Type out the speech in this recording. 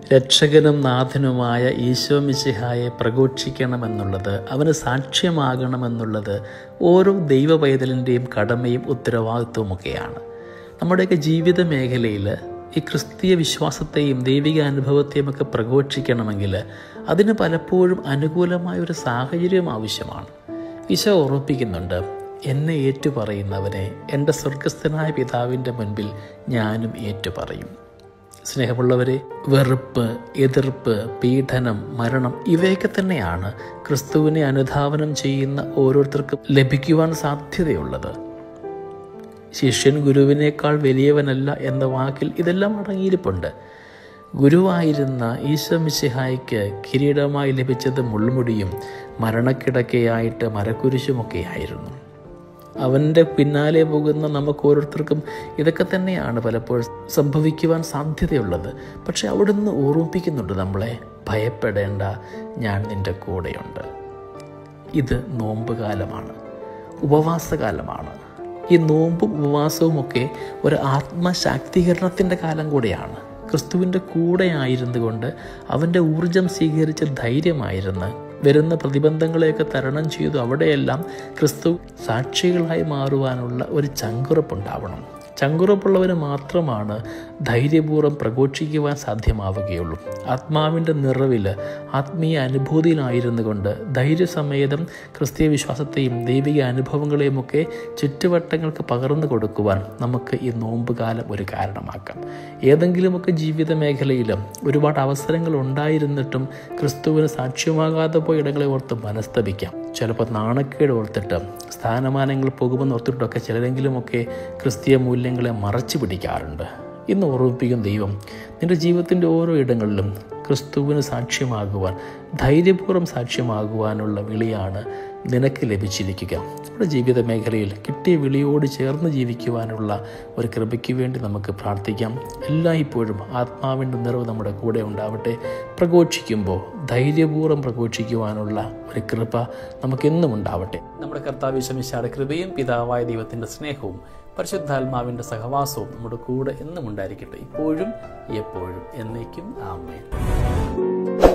രക്ഷകനും നാഥനുമായ ഈശോ മിശിഹായെ പ്രഘോഷിക്കണമെന്നുള്ളത് അവന് സാക്ഷ്യമാകണമെന്നുള്ളത് ഓരോ ദൈവ പൈതലിൻ്റെയും കടമയും ഉത്തരവാദിത്വമൊക്കെയാണ് നമ്മുടെയൊക്കെ ജീവിത മേഖലയിൽ ഈ ക്രിസ്തീയ വിശ്വാസത്തെയും ദൈവിക അനുഭവത്തെയും ഒക്കെ പ്രഘോഷിക്കണമെങ്കിൽ അതിന് പലപ്പോഴും അനുകൂലമായ ഒരു സാഹചര്യം ആവശ്യമാണ് ഈശോ ഓർമ്മിപ്പിക്കുന്നുണ്ട് എന്നെ ഏറ്റുപറയുന്നവനെ എൻ്റെ സ്വർഗസ്ഥനായ പിതാവിൻ്റെ മുൻപിൽ ഞാനും ഏറ്റുപറയും സ്നേഹമുള്ളവരെ വെറുപ്പ് എതിർപ്പ് പീഡനം മരണം ഇവയൊക്കെ തന്നെയാണ് ക്രിസ്തുവിനെ അനുധാവനം ചെയ്യുന്ന ഓരോരുത്തർക്കും ലഭിക്കുവാൻ സാധ്യതയുള്ളത് ശിഷ്യൻ ഗുരുവിനേക്കാൾ വലിയവനല്ല എന്ന വാക്കിൽ ഇതെല്ലാം അടങ്ങിയിരിപ്പുണ്ട് ഗുരുവായിരുന്ന ഈശോ മിശിഹായ്ക്ക് കിരീടമായി ലഭിച്ചത് മുൾമുടിയും മരണക്കിടക്കയായിട്ട് മരക്കുരിശുമൊക്കെയായിരുന്നു അവൻ്റെ പിന്നാലെ പോകുന്ന നമുക്ക് ഓരോരുത്തർക്കും ഇതൊക്കെ തന്നെയാണ് പലപ്പോഴും സംഭവിക്കുവാൻ സാധ്യതയുള്ളത് പക്ഷെ അവിടുന്ന് ഓർമ്മിപ്പിക്കുന്നുണ്ട് നമ്മളെ ഭയപ്പെടേണ്ട ഞാൻ നിൻ്റെ കൂടെയുണ്ട് ഇത് നോമ്പ് കാലമാണ് ഉപവാസകാലമാണ് ഈ നോമ്പും ഉപവാസവും ഒക്കെ ഒരു ആത്മശാക്തീകരണത്തിൻ്റെ കാലം കൂടെയാണ് ക്രിസ്തുവിൻ്റെ കൂടെ ആയിരുന്നുകൊണ്ട് അവൻ്റെ ഊർജം സ്വീകരിച്ച ധൈര്യമായിരുന്ന് വരുന്ന പ്രതിബന്ധങ്ങളെയൊക്കെ തരണം ചെയ്തു അവിടെയെല്ലാം ക്രിസ്തു സാക്ഷികളായി മാറുവാനുള്ള ഒരു ചങ്കുറപ്പുണ്ടാവണം ചങ്കുറപ്പുള്ളവന് മാത്രമാണ് ധൈര്യപൂർവ്വം പ്രഘോഷിക്കുവാൻ സാധ്യമാവുകയുള്ളൂ ആത്മാവിൻ്റെ നിറവിൽ ആത്മീയ അനുഭൂതിയിലായിരുന്നു കൊണ്ട് ധൈര്യസമേതം ക്രിസ്തീയ വിശ്വാസത്തെയും ദൈവിക അനുഭവങ്ങളെയും ഒക്കെ ചുറ്റുവട്ടങ്ങൾക്ക് പകർന്നു കൊടുക്കുവാൻ നമുക്ക് ഈ നോമ്പുകാലം ഒരു കാരണമാക്കാം ഏതെങ്കിലുമൊക്കെ ജീവിത മേഖലയിൽ ഒരുപാട് അവസരങ്ങൾ ഉണ്ടായിരുന്നിട്ടും ക്രിസ്തുവിന് സാക്ഷ്യമാകാതെ പോയ ഇടങ്ങളെ ഓർത്ത് മനസ്തപിക്കാം ചിലപ്പോൾ നാണക്കേട് ഓർത്തിട്ട് സ്ഥാനമാനങ്ങൾ പോകുമെന്ന് ഓർത്തിട്ടൊക്കെ ചിലരെങ്കിലുമൊക്കെ ക്രിസ്തീയ മൂല്യങ്ങളെ മറച്ചു പിടിക്കാറുണ്ട് ഇന്ന് ഓർമ്മിപ്പിക്കും ദൈവം നിൻ്റെ ജീവിതത്തിൻ്റെ ഓരോ ഇടങ്ങളിലും ക്രിസ്തുവിന് സാക്ഷ്യമാകുവാൻ ധൈര്യപൂർവ്വം സാക്ഷ്യമാകുവാനുള്ള വിളിയാണ് നിനക്ക് ലഭിച്ചിരിക്കുക നമ്മുടെ ജീവിത മേഖലയിൽ കിട്ടിയ വിളിയോട് ചേർന്ന് ജീവിക്കുവാനുള്ള ഒരു കൃപയ്ക്ക് വേണ്ടി നമുക്ക് പ്രാർത്ഥിക്കാം എല്ലായ്പ്പോഴും ആത്മാവിൻ്റെ നിറവ് നമ്മുടെ കൂടെ ഉണ്ടാവട്ടെ പ്രഘോഷിക്കുമ്പോൾ ധൈര്യപൂർവ്വം പ്രഘോഷിക്കുവാനുള്ള ഒരു കൃപ നമുക്കെന്നും ഉണ്ടാവട്ടെ നമ്മുടെ കർത്താവ് ശമിശാടെ കൃപയും പിതാവായ ദൈവത്തിൻ്റെ സ്നേഹവും പരിശുദ്ധാത്മാവിൻ്റെ സഹവാസവും നമ്മുടെ കൂടെ എന്നും ഉണ്ടായിരിക്കട്ടെ ഇപ്പോഴും എപ്പോഴും എന്നേക്കും ആമേൻ